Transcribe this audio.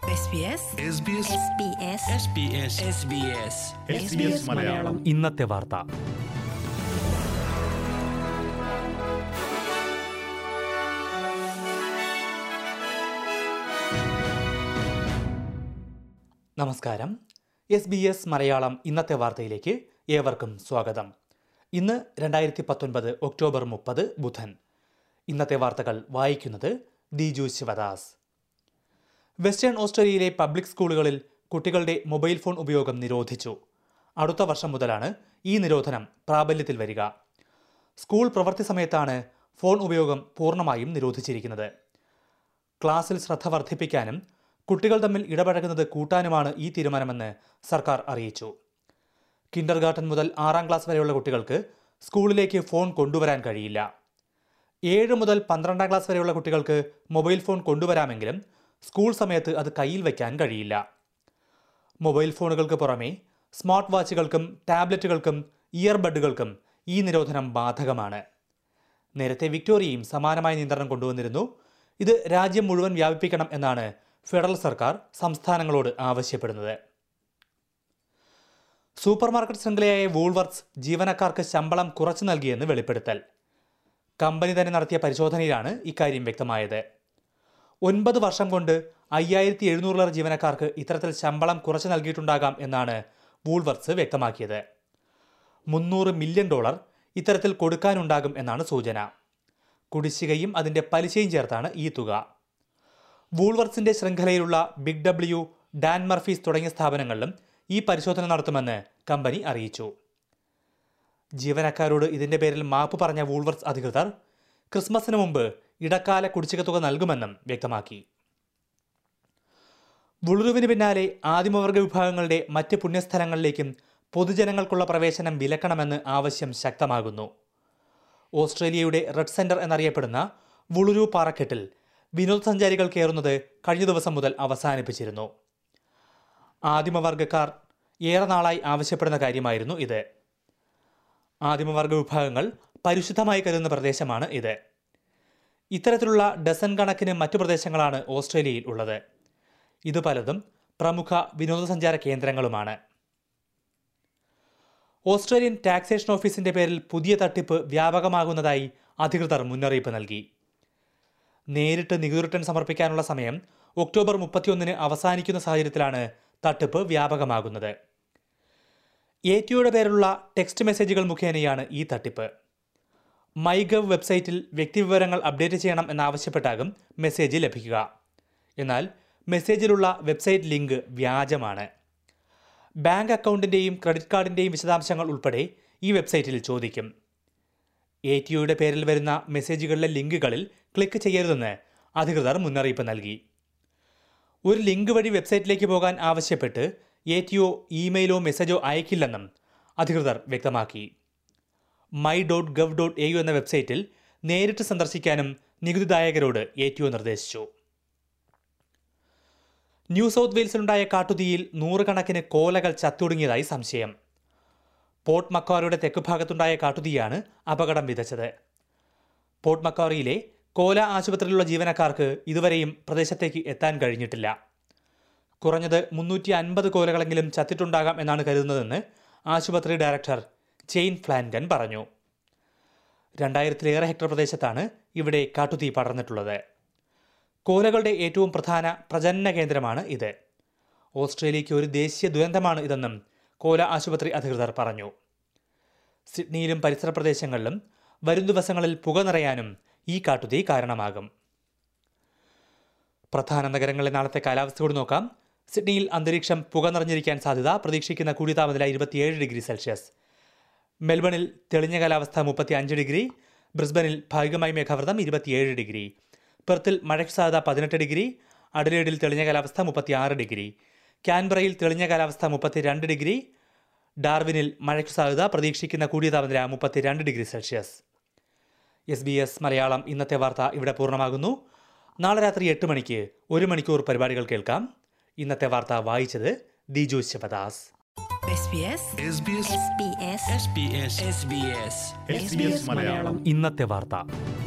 SBS SBS SBS Malayalam ഇന്നത്തെ വാർത്ത നമസ്കാരം എസ് ബി എസ് മലയാളം ഇന്നത്തെ വാർത്തയിലേക്ക് ഏവർക്കും സ്വാഗതം ഇന്ന് രണ്ടായിരത്തി പത്തൊൻപത് ഒക്ടോബർ മുപ്പത് ബുധൻ ഇന്നത്തെ വാർത്തകൾ വായിക്കുന്നത് ദിജു ശിവദാസ് വെസ്റ്റേൺ ഓസ്ട്രേലിയയിലെ പബ്ലിക് സ്കൂളുകളിൽ കുട്ടികളുടെ മൊബൈൽ ഫോൺ ഉപയോഗം നിരോധിച്ചു അടുത്ത വർഷം മുതലാണ് ഈ നിരോധനം പ്രാബല്യത്തിൽ വരിക സ്കൂൾ പ്രവൃത്തി സമയത്താണ് ഫോൺ ഉപയോഗം പൂർണ്ണമായും നിരോധിച്ചിരിക്കുന്നത് ക്ലാസ്സിൽ ശ്രദ്ധ വർദ്ധിപ്പിക്കാനും കുട്ടികൾ തമ്മിൽ ഇടപഴകുന്നത് കൂട്ടാനുമാണ് ഈ തീരുമാനമെന്ന് സർക്കാർ അറിയിച്ചു കിൻഡർ ഗാർട്ടൻ മുതൽ ആറാം ക്ലാസ് വരെയുള്ള കുട്ടികൾക്ക് സ്കൂളിലേക്ക് ഫോൺ കൊണ്ടുവരാൻ കഴിയില്ല ഏഴ് മുതൽ പന്ത്രണ്ടാം ക്ലാസ് വരെയുള്ള കുട്ടികൾക്ക് മൊബൈൽ ഫോൺ കൊണ്ടുവരാമെങ്കിലും സ്കൂൾ സമയത്ത് അത് കയ്യിൽ വയ്ക്കാൻ കഴിയില്ല മൊബൈൽ ഫോണുകൾക്ക് പുറമെ സ്മാർട്ട് വാച്ചുകൾക്കും ടാബ്ലറ്റുകൾക്കും ഇയർബഡുകൾക്കും ഈ നിരോധനം ബാധകമാണ് നേരത്തെ വിക്ടോറിയയും സമാനമായ നിയന്ത്രണം കൊണ്ടുവന്നിരുന്നു ഇത് രാജ്യം മുഴുവൻ വ്യാപിപ്പിക്കണം എന്നാണ് ഫെഡറൽ സർക്കാർ സംസ്ഥാനങ്ങളോട് ആവശ്യപ്പെടുന്നത് സൂപ്പർമാർക്കറ്റ് ശൃംഖലയായ വൂൾവർട്സ് ജീവനക്കാർക്ക് ശമ്പളം കുറച്ചു നൽകിയെന്ന് വെളിപ്പെടുത്തൽ കമ്പനി തന്നെ നടത്തിയ പരിശോധനയിലാണ് ഇക്കാര്യം വ്യക്തമായത് ഒൻപത് വർഷം കൊണ്ട് അയ്യായിരത്തി എഴുന്നൂറിലേറെ ജീവനക്കാർക്ക് ഇത്തരത്തിൽ ശമ്പളം കുറച്ചു നൽകിയിട്ടുണ്ടാകാം എന്നാണ് വൂൾവർട്സ് വ്യക്തമാക്കിയത് മുന്നൂറ് മില്യൺ ഡോളർ ഇത്തരത്തിൽ കൊടുക്കാനുണ്ടാകും എന്നാണ് സൂചന കുടിശ്ശികയും അതിന്റെ പലിശയും ചേർത്താണ് ഈ തുക വൂൾവർട്സിന്റെ ശൃംഖലയിലുള്ള ബിഗ് ഡബ്ല്യു ഡാൻ മർഫീസ് തുടങ്ങിയ സ്ഥാപനങ്ങളിലും ഈ പരിശോധന നടത്തുമെന്ന് കമ്പനി അറിയിച്ചു ജീവനക്കാരോട് ഇതിന്റെ പേരിൽ മാപ്പ് പറഞ്ഞ വൂൾവർട്സ് അധികൃതർ ക്രിസ്മസിന് മുമ്പ് ഇടക്കാല കുടിശ്ശിക തുക നൽകുമെന്നും വ്യക്തമാക്കി വുളുരുവിന് പിന്നാലെ ആദിമവർഗ വിഭാഗങ്ങളുടെ മറ്റ് പുണ്യസ്ഥലങ്ങളിലേക്കും പൊതുജനങ്ങൾക്കുള്ള പ്രവേശനം വിലക്കണമെന്ന് ആവശ്യം ശക്തമാകുന്നു ഓസ്ട്രേലിയയുടെ റെഡ് സെന്റർ എന്നറിയപ്പെടുന്ന വുളുരു പാറക്കെട്ടിൽ വിനോദസഞ്ചാരികൾ കയറുന്നത് കഴിഞ്ഞ ദിവസം മുതൽ അവസാനിപ്പിച്ചിരുന്നു ആദിമവർഗക്കാർ ഏറെ നാളായി ആവശ്യപ്പെടുന്ന കാര്യമായിരുന്നു ഇത് ആദിമവർഗ വിഭാഗങ്ങൾ പരിശുദ്ധമായി കരുതുന്ന പ്രദേശമാണ് ഇത് ഇത്തരത്തിലുള്ള ഡസൻ കണക്കിന് മറ്റു പ്രദേശങ്ങളാണ് ഓസ്ട്രേലിയയിൽ ഉള്ളത് ഇത് പലതും പ്രമുഖ വിനോദസഞ്ചാര കേന്ദ്രങ്ങളുമാണ് ഓസ്ട്രേലിയൻ ടാക്സേഷൻ ഓഫീസിന്റെ പേരിൽ പുതിയ തട്ടിപ്പ് വ്യാപകമാകുന്നതായി അധികൃതർ മുന്നറിയിപ്പ് നൽകി നേരിട്ട് നികുതി റിട്ടേൺ സമർപ്പിക്കാനുള്ള സമയം ഒക്ടോബർ മുപ്പത്തിയൊന്നിന് അവസാനിക്കുന്ന സാഹചര്യത്തിലാണ് തട്ടിപ്പ് വ്യാപകമാകുന്നത് എ ടിയുടെ പേരിലുള്ള ടെക്സ്റ്റ് മെസ്സേജുകൾ മുഖേനയാണ് ഈ തട്ടിപ്പ് മൈഗവ് വെബ്സൈറ്റിൽ വ്യക്തിവിവരങ്ങൾ അപ്ഡേറ്റ് ചെയ്യണം എന്നാവശ്യപ്പെട്ടാകും മെസ്സേജ് ലഭിക്കുക എന്നാൽ മെസ്സേജിലുള്ള വെബ്സൈറ്റ് ലിങ്ക് വ്യാജമാണ് ബാങ്ക് അക്കൗണ്ടിൻ്റെയും ക്രെഡിറ്റ് കാർഡിൻ്റെയും വിശദാംശങ്ങൾ ഉൾപ്പെടെ ഈ വെബ്സൈറ്റിൽ ചോദിക്കും എ ടിഒയുടെ പേരിൽ വരുന്ന മെസ്സേജുകളിലെ ലിങ്കുകളിൽ ക്ലിക്ക് ചെയ്യരുതെന്ന് അധികൃതർ മുന്നറിയിപ്പ് നൽകി ഒരു ലിങ്ക് വഴി വെബ്സൈറ്റിലേക്ക് പോകാൻ ആവശ്യപ്പെട്ട് എ ടിഒ ഇമെയിലോ മെസ്സേജോ അയക്കില്ലെന്നും അധികൃതർ വ്യക്തമാക്കി my dot gov dot A U എന്ന വെബ്സൈറ്റിൽ നേരിട്ട് സന്ദർശിക്കാനും നികുതിദായകരോട് എ ടി ഒ നിർദ്ദേശിച്ചു ന്യൂ സൗത്ത് വെയിൽസിലുണ്ടായ കാട്ടുതീയിൽ നൂറുകണക്കിന് കോലകൾ ചത്തൊടുങ്ങിയതായി സംശയം പോർട്ട് മക്കാറിയുടെ തെക്കുഭാഗത്തുണ്ടായ കാട്ടുതീയാണ് അപകടം വിതച്ചത് പോർട്ട് മക്കാറിയിലെ കോല ആശുപത്രിയിലുള്ള ജീവനക്കാർക്ക് ഇതുവരെയും പ്രദേശത്തേക്ക് എത്താൻ കഴിഞ്ഞിട്ടില്ല കുറഞ്ഞത് മുന്നൂറ്റി അൻപത് കോലകളെങ്കിലും ചത്തിട്ടുണ്ടാകാം എന്നാണ് കരുതുന്നതെന്ന് ആശുപത്രി ഡയറക്ടർ ചെയിൻ ഫ്ലാൻഗൻ പറഞ്ഞു രണ്ടായിരത്തിലേറെ ഹെക്ടർ പ്രദേശത്താണ് ഇവിടെ കാട്ടുതീ പടർന്നിട്ടുള്ളത് കോലകളുടെ ഏറ്റവും പ്രധാന പ്രജനന കേന്ദ്രമാണ് ഇത് ഓസ്ട്രേലിയയ്ക്ക് ഒരു ദേശീയ ദുരന്തമാണ് ഇതെന്നും കോല ആശുപത്രി അധികൃതർ പറഞ്ഞു സിഡ്നിയിലും പരിസര പ്രദേശങ്ങളിലും വരും ദിവസങ്ങളിൽ പുക നിറയാനും ഈ കാട്ടുതീ കാരണമാകും പ്രധാന നഗരങ്ങളിലെ നാളത്തെ കാലാവസ്ഥ കൂടി നോക്കാം സിഡ്നിയിൽ അന്തരീക്ഷം പുക നിറഞ്ഞിരിക്കാൻ സാധ്യത പ്രതീക്ഷിക്കുന്ന കൂടിയ താപനില ഇരുപത്തിയേഴ് ഡിഗ്രി സെൽഷ്യസ് മെൽബണിൽ തെളിഞ്ഞ കാലാവസ്ഥ മുപ്പത്തി അഞ്ച് ഡിഗ്രി ബ്രിസ്ബനിൽ ഭാഗികമായി മേഘാവൃതം ഇരുപത്തിയേഴ് ഡിഗ്രി പെർത്തിൽ മഴയ്ക്ക് സാധ്യത പതിനെട്ട് ഡിഗ്രി അഡലേഡിൽ തെളിഞ്ഞ കാലാവസ്ഥ മുപ്പത്തിയാറ് ഡിഗ്രി ക്യാൻബറയിൽ തെളിഞ്ഞ കാലാവസ്ഥ മുപ്പത്തിരണ്ട് ഡിഗ്രി ഡാർവിനിൽ മഴയ്ക്ക് സാധ്യത പ്രതീക്ഷിക്കുന്ന കൂടിയ താപനില മുപ്പത്തിരണ്ട് degree Celsius S B S Malayalam ഇന്നത്തെ വാർത്ത ഇവിടെ പൂർണ്ണമാകുന്നു നാളെ രാത്രി എട്ട് മണിക്ക് ഒരു മണിക്കൂർ പരിപാടികൾ കേൾക്കാം ഇന്നത്തെ വാർത്ത വായിച്ചത് Diju Sivadas SBS SBS SBS SBS SBS Malayalam ഇന്നത്തെ വാർത്ത